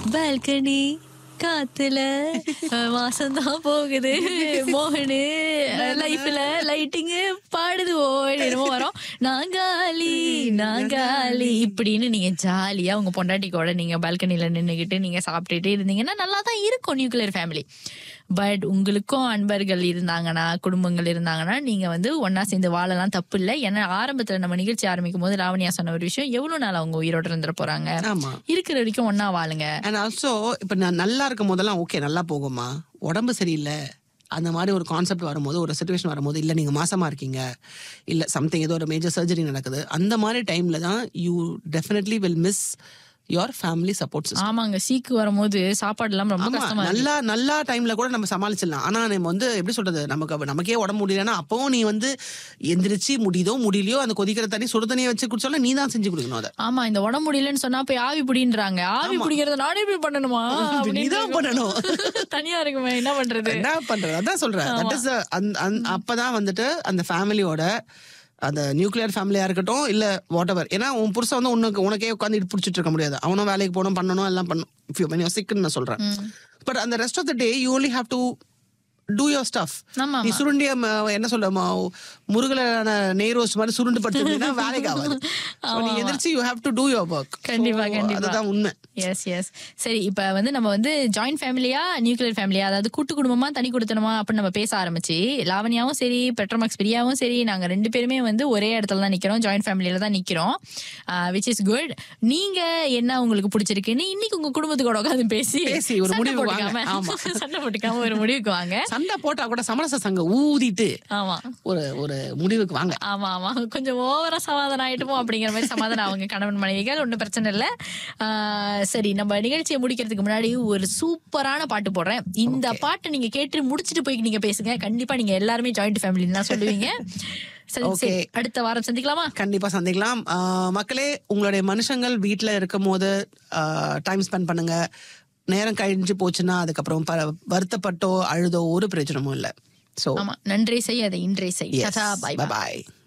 Balcony காத்துல மாசம் தான் போகுது மோகனு லைஃப்ல லைட்டிங் பாடுது ஓடி என்னமோ வரும் நாங்காலி நாங்காலி இப்படின்னு நீங்க ஜாலியா உங்க பொண்டாட்டிக்கோட நீங்க பால்கனில நின்னுகிட்டு நீங்க சாப்பிட்டுட்டு இருந்தீங்கன்னா நல்லா தான் இருக்கும் நியூக்ளியர் ஃபேமிலி பட் உங்களுக்கும் அன்பர்கள் இருந்தாங்கன்னா குடும்பங்கள் இருந்தாங்கன்னா நீங்க வந்து ஒன்னா சேர்ந்து வாழலாம் தப்பு இல்லை ஏன்னா ஆரம்பத்துல நம்ம நிகழ்ச்சி ஆரம்பிக்கும் போது லாவணியா சொன்ன ஒரு விஷயம் எவ்வளவு நாள் அவங்க உயிரோட இருந்துட போறாங்க ஆமா இருக்கிற வரைக்கும் ஒன்னா வாழுங்க அண்ட் ஆல்சோ இப்ப நான் நல்லா இருக்கும் போதெல்லாம் ஓகே நல்லா போகுமா உடம்பு சரியில்லை அந்த மாதிரி ஒரு கான்செப்ட் வரும்போது ஒரு சுச்சுவேஷன் வரும்போது இல்லை நீங்கள் மாசமா இருக்கீங்க இல்லை சம்திங் ஏதோ ஒரு மேஜர் சர்ஜரி நடக்குது அந்த மாதிரி டைமில் தான் you definitely will miss your family support system ஆமாங்க சீக்கு வரும்போது சாப்பாடு எல்லாம் ரொம்ப ஆமா கஷ்டமா இருக்கு நல்லா நல்லா டைம்ல கூட நம்ம சமாளிச்சிடலாம் ஆனா நம்ம வந்து எப்படி சொல்றது நமக்கு அப்ப- நமக்கே உடம்பு முடியலன்னா அப்பவும் நீ வந்து எந்திரிச்சு முடியுதோ முடியலையோ அந்த கொதிக்கிற தண்ணி சுடு தண்ணியை வச்சு குடிச்சாலும் நீ தான் செஞ்சு குடிக்கணும் அதை ஆமா இந்த உடம்பு முடியலன்னு சொன்னா போய் ஆவி பிடின்றாங்க ஆவி பிடிக்கிறத நானே போய் பண்ணணுமா நீ தான் பண்ணணும் தனியா இருக்குமே என்ன பண்றது என்ன பண்றது அதான் சொல்றேன் தட் இஸ் அப்பதான் வந்துட்டு அந்த ஃபேமிலியோட அந்த நியூக்ளியர் ஃபேமிலியா இருக்கட்டும் இல்ல வாட் எவர் ஏன்னா உன் புருஷன் வந்து உனக்கு உனக்கே உட்காந்து பிடிச்சிட்டு இருக்க முடியாது அவனும் வேலைக்கு போகணும் பண்ணணும் எல்லாம் பண்ணும் இஃப் யூ மென் சிக்குன்னு நான் சொல்றேன் பட் அந்த rest of the day you only have to do your stuff ஆமா நீ சுருண்டிய ம- என்ன சொல்ல ம- முருகலான நெய் ரோஸ்ட் மாதிரி சுருண்டு படுத்துனா வேலைக்கு ஆகாது So, நீ எதிர்த்து you have to do your work கண்டிப்பா, கண்டிப்பா. அதுதான் உண்மை எஸ் எஸ் சரி இப்ப வந்து நம்ம வந்து ஜாயிண்ட் ஃபேமிலியா நியூக்ளியர் ஃபேமிலியா அதாவது கூட்டு குடும்பமா தனி குடுத்தனமா அப்படின்னு நம்ம பேச ஆரம்பிச்சு லாவணியாவும் சரி பெட்ரோமாக்ஸ் பிரியாவும் சரி நாங்க ரெண்டு பேருமே வந்து ஒரே இடத்துல தான் நிக்கிறோம் ஜாயிண்ட் ஃபேமிலியில தான் நிக்கிறோம் விச் இஸ் குட் நீங்க என்ன உங்களுக்கு பிடிச்சிருக்குன்னு இன்னைக்கு உங்க குடும்பத்துக்கூட உட்காந்து பேசி பேசி ஒரு சண்டை முடிவுக்கு வாங்க. போட்டுக்காம ஆமா. சண்டை போட்டுக்காம ஒரு முடிவுக்கு வாங்க சண்டை போட்டா கூட சமரச சங்கம் ஊதிட்டு ஆமா ஒரு ஒரு முடிவுக்கு வாங்க ஆமா ஆமா கொஞ்சம் ஓவரா சமாதானம் ஆயிட்டுமோ அப்படிங்கிற மாதிரி சமாதானம் அவங்க கணவன் மனைவிகள் ஒன்றும் பிரச்சனை இல்ல ஆஹ் சரி நம்ம நிகழ்ச்சியை முடிக்கிறதுக்கு முன்னாடி ஒரு சூப்பரான பாட்டு போடுறேன் இந்த பாட்டை நீங்க கேட்டு முடிச்சிட்டு போய் நீங்க பேசுங்க கண்டிப்பா நீங்க எல்லாருமே ஜாயிண்ட் ஃபேமிலி தான் சொல்லுவீங்க சரி சரி Okay. அடுத்த வாரம் சந்திக்கலாமா கண்டிப்பா சந்திக்கலாம் ஆஹ் மக்களே உங்களுடைய மனுஷங்கள் வீட்ல இருக்கும் போது டைம் ஸ்பெண்ட் பண்ணுங்க நேரம் கழிஞ்சு போச்சுன்னா அதுக்கப்புறம் ப- வருத்தப்பட்டோ அழுதோ ஒரு பிரயோஜனமும் இல்லை ஸோ ஆமா நன்றே செய் அதை இன்றே செய் yes பாய் bye bye